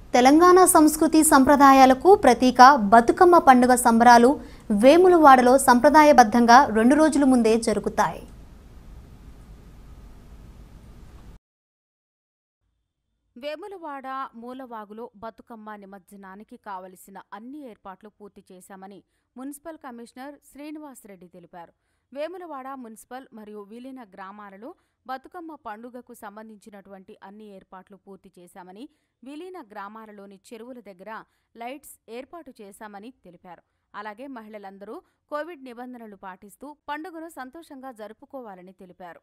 తెలంగాణ సంస్కృతి సంప్రదాయాలకు ప్రతీక బతుకమ్మ పండుగ సంబరాలు వేములవాడలో సంప్రదాయబద్ధంగా రెండు రోజుల ముందే జరుగుతాయి వేములవాడ మూలవాగులో బతుకమ్మ నిమజ్జనానికి కావలసిన అన్ని ఏర్పాట్లు పూర్తి చేశామని మున్సిపల్ కమిషనర్ శ్రీనివాసరెడ్డి తెలిపారు వేములవాడ మున్సిపల్ మరియు విలీన గ్రామాలలో బతుకమ్మ పండుగకు సంబంధించినటువంటి అన్ని ఏర్పాట్లు పూర్తి చేశామని విలీన గ్రామాలలోని చెరువుల దగ్గర లైట్స్ ఏర్పాటు చేశామని తెలిపారు అలాగే మహిళలందరూ కోవిడ్ నిబంధనలు పాటిస్తూ పండుగను సంతోషంగా జరుపుకోవాలని తెలిపారు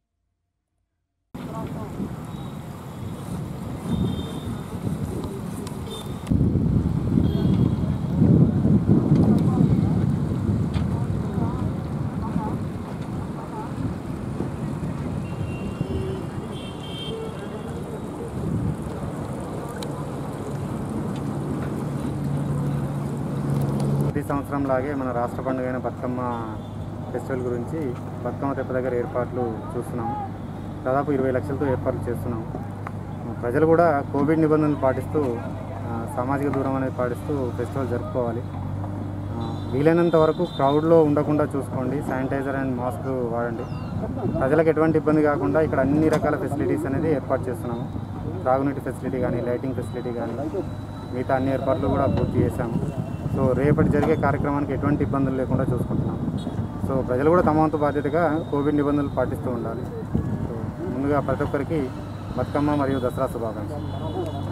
ప్రతి సంవత్సరం లాగే మన రాష్ట్ర పండుగ అయిన బతుకమ్మ ఫెస్టివల్ గురించి బతుకమ్మ తెప్ప దగ్గర ఏర్పాట్లు చూస్తున్నాము దాదాపు ఇరవై లక్షలతో ఏర్పాట్లు చేస్తున్నాము ప్రజలు కూడా కోవిడ్ నిబంధనలు పాటిస్తూ ఆ, సామాజిక దూరం అనేది పాటిస్తూ ఫెస్టివల్ జరుపుకోవాలి ఆ, వీలైనంత వరకు క్రౌడ్లో ఉండకుండా చూసుకోండి శానిటైజర్ అండ్ మాస్క్ వాడండి ప్రజలకు ఎటువంటి ఇబ్బంది కాకుండా ఇక్కడ అన్ని రకాల ఫెసిలిటీస్ అనేది ఏర్పాటు చేస్తున్నాము త్రాగునీటి ఫెసిలిటీ కానీ లైటింగ్ ఫెసిలిటీ కానీ మిగతా అన్ని ఏర్పాట్లు కూడా పూర్తి చేశాము సో రేపటి జరిగే కార్యక్రమానికి ఎటువంటి ఇబ్బందులు లేకుండా చూసుకుంటున్నాం సో ప్రజలు కూడా తమ వంతు బాధ్యతగా కోవిడ్ నిబంధనలు పాటిస్తూ ఉండాలి సో ముందుగా ప్రతి ఒక్కరికి బతుకమ్మ మరియు దసరా శుభాకాంక్షలు